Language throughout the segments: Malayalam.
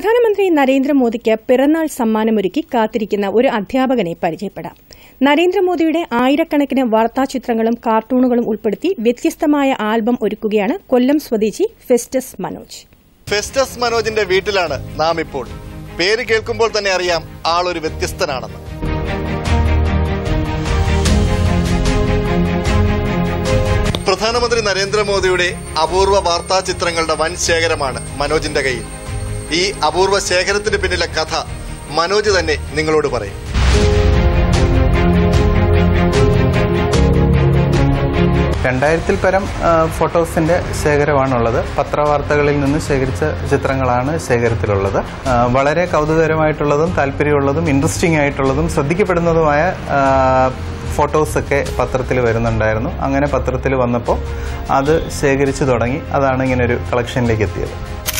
പ്രധാനമന്ത്രി നരേന്ദ്രമോദിക്ക് പിറന്നാൾ സമ്മാനമൊരുക്കി കാത്തിരിക്കുന്ന ഒരു അധ്യാപകനെ പരിചയപ്പെടാം നരേന്ദ്രമോദിയുടെ ആയിരക്കണക്കിന് വാർത്താചിത്രങ്ങളും കാർട്ടൂണുകളും ഉൾപ്പെടുത്തി വ്യത്യസ്തമായ ആൽബം ഒരുക്കുകയാണ് കൊല്ലം സ്വദേശി ഫെസ്റ്റസ് മനോജ് ഫെസ്റ്റസ് മനോജിന്റെ വീട്ടിലാണ് നാം ഇപ്പോൾ പേര് കേൾക്കുമ്പോൾ തന്നെ അറിയാം ആളൊരു വ്യത്യസ്തനാണെന്ന് പ്രധാനമന്ത്രി നരേന്ദ്രമോദിയുടെ അപൂർവ വാർത്താ ചിത്രങ്ങളുടെ വൻ ശേഖരമാണ് മനോജിന്റെ കയ്യിൽ ഈ അപൂർവ ശേഖരത്തിന് പിന്നിലെ കഥ മനോജ് തന്നെ നിങ്ങളോട് പറയും രണ്ടായിരത്തിൽ പരം ആ, ഫോട്ടോസിന്റെ ശേഖരമാണുള്ളത് പത്രവാർത്തകളിൽ നിന്ന് ശേഖരിച്ച ചിത്രങ്ങളാണ് ശേഖരത്തിലുള്ളത് ആ, വളരെ കൗതുകകരമായിട്ടുള്ളതും താല്പര്യമുള്ളതും ഇൻട്രസ്റ്റിംഗ് ആയിട്ടുള്ളതും ശ്രദ്ധിക്കപ്പെടുന്നതുമായ ആ, ഫോട്ടോസൊക്കെ പത്രത്തിൽ വരുന്നുണ്ടായിരുന്നു അങ്ങനെ പത്രത്തിൽ വന്നപ്പോൾ അത് ശേഖരിച്ചു തുടങ്ങി അതാണ് ഇങ്ങനെ ഒരു കളക്ഷനിലേക്ക് എത്തിയത്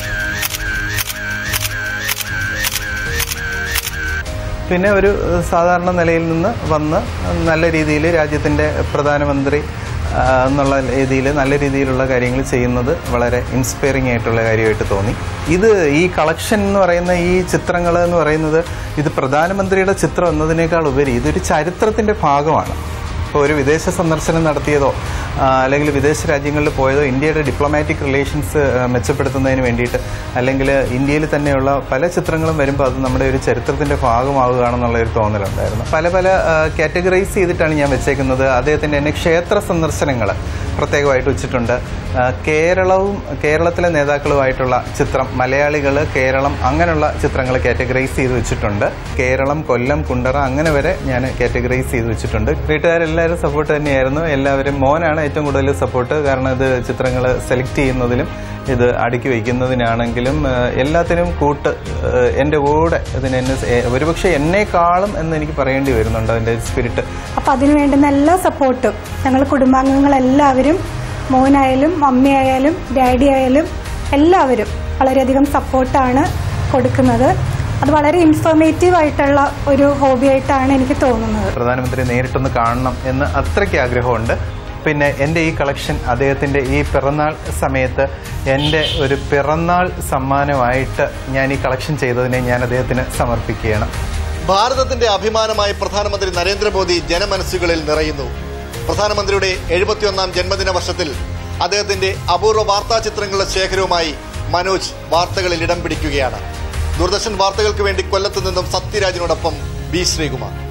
പിന്നെ ഒരു ഏഹ്, സാധാരണ നിലയിൽ നിന്ന് വന്ന് നല്ല രീതിയിൽ രാജ്യത്തിൻ്റെ പ്രധാനമന്ത്രി ആ, എന്നുള്ള രീതിയിൽ നല്ല രീതിയിലുള്ള കാര്യങ്ങൾ ചെയ്യുന്നത് വളരെ ഇൻസ്പയറിംഗ് ആയിട്ടുള്ള കാര്യമായിട്ട് തോന്നി ഇത് ഈ കളക്ഷൻ എന്ന് പറയുന്ന ഈ ചിത്രങ്ങൾ എന്ന് പറയുന്നത് ഇത് പ്രധാനമന്ത്രിയുടെ ചിത്രം എന്നതിനേക്കാൾ ഉപരി ഇതൊരു ചരിത്രത്തിൻ്റെ ഭാഗമാണ് ഇപ്പോൾ ഒരു വിദേശ സന്ദർശനം നടത്തിയതോ ആ, അല്ലെങ്കിൽ വിദേശ രാജ്യങ്ങളിൽ പോയതോ ഇന്ത്യയുടെ ഡിപ്ലോമാറ്റിക് റിലേഷൻസ് ആ, മെച്ചപ്പെടുത്തുന്നതിന് വേണ്ടിയിട്ട് അല്ലെങ്കിൽ ഇന്ത്യയിൽ തന്നെയുള്ള പല ചിത്രങ്ങളും വരുമ്പോൾ അത് നമ്മുടെ ഒരു ചരിത്രത്തിന്റെ ഭാഗമാവുകയാണെന്നുള്ള ഒരു തോന്നലുണ്ടായിരുന്നു പല പല കാറ്റഗറൈസ് ചെയ്തിട്ടാണ് ഞാൻ വെച്ചേക്കുന്നത് അദ്ദേഹത്തിന്റെ തന്നെ ക്ഷേത്ര സന്ദർശനങ്ങൾ പ്രത്യേകമായിട്ട് വെച്ചിട്ടുണ്ട് ആ, കേരളവും കേരളത്തിലെ നേതാക്കളുമായിട്ടുള്ള ചിത്രം മലയാളികൾ കേരളം അങ്ങനെയുള്ള ചിത്രങ്ങൾ കാറ്റഗറൈസ് ചെയ്ത് വെച്ചിട്ടുണ്ട് കേരളം കൊല്ലം കുണ്ടറ അങ്ങനെ വരെ ഞാൻ കാറ്റഗറൈസ് ചെയ്ത് വെച്ചിട്ടുണ്ട് വീട്ടുകാരെല്ലാവരും സപ്പോർട്ട് തന്നെയായിരുന്നു എല്ലാവരും മോനാണ് ഏറ്റവും കൂടുതൽ സപ്പോർട്ട് കാരണം ഇത് ചിത്രങ്ങൾ സെലക്ട് ചെയ്യുന്നതിലും ഇത് അടുക്കി വയ്ക്കുന്നതിനാണെങ്കിലും ആ, എല്ലാത്തിനും കൂട്ട് ആ, എൻ്റെ കൂടെ ഇതിന് എന്നെ സ- ഏ, ഒരുപക്ഷെ എന്നെക്കാളും എന്ന് എനിക്ക് പറയേണ്ടി വരുന്നുണ്ട് അതിൻ്റെ സ്പിരിറ്റ് അപ്പം അതിന് വേണ്ടുന്ന എല്ലാ സപ്പോർട്ടും ഞങ്ങൾ കുടുംബാംഗങ്ങളെല്ലാവരും മോനായാലും മമ്മിയായാലും ഡാഡി ആയാലും എല്ലാവരും വളരെയധികം സപ്പോർട്ടാണ് കൊടുക്കുന്നത് അത് വളരെ ഇൻഫോർമേറ്റീവ് ആയിട്ടുള്ള ഒരു ഹോബി ആയിട്ടാണ് എനിക്ക് തോന്നുന്നത് പ്രധാനമന്ത്രി നേരിട്ടൊന്ന് കാണണം എന്ന് അത്രയ്ക്ക് ആഗ്രഹമുണ്ട് പിന്നെ എൻ്റെ ഈ കളക്ഷൻ അദ്ദേഹത്തിൻ്റെ ഈ പിറന്നാൾ സമയത്ത് എൻ്റെ ഒരു പിറന്നാൾ സമ്മാനമായിട്ട് ഞാൻ ഈ കളക്ഷൻ ചെയ്തതിനെ ഞാൻ അദ്ദേഹത്തിന് സമർപ്പിക്കുകയാണ് ഭാരതത്തിന്റെ അഭിമാനമായി പ്രധാനമന്ത്രി നരേന്ദ്രമോദി ജനമനസ്സുകളിൽ നിറയുന്നു പ്രധാനമന്ത്രിയുടെ എഴുപത്തിയൊന്നാം ജന്മദിന വർഷത്തിൽ അദ്ദേഹത്തിന്റെ അപൂർവ വാർത്താ ചിത്രങ്ങളുടെ ശേഖരവുമായി മനോജ് വാർത്തകളിൽ ഇടം പിടിക്കുകയാണ് ദൂരദർശൻ വാർത്തകൾക്ക് വേണ്ടി കൊല്ലത്ത് നിന്നും സത്യരാജിനോടൊപ്പം ബി ശ്രീകുമാർ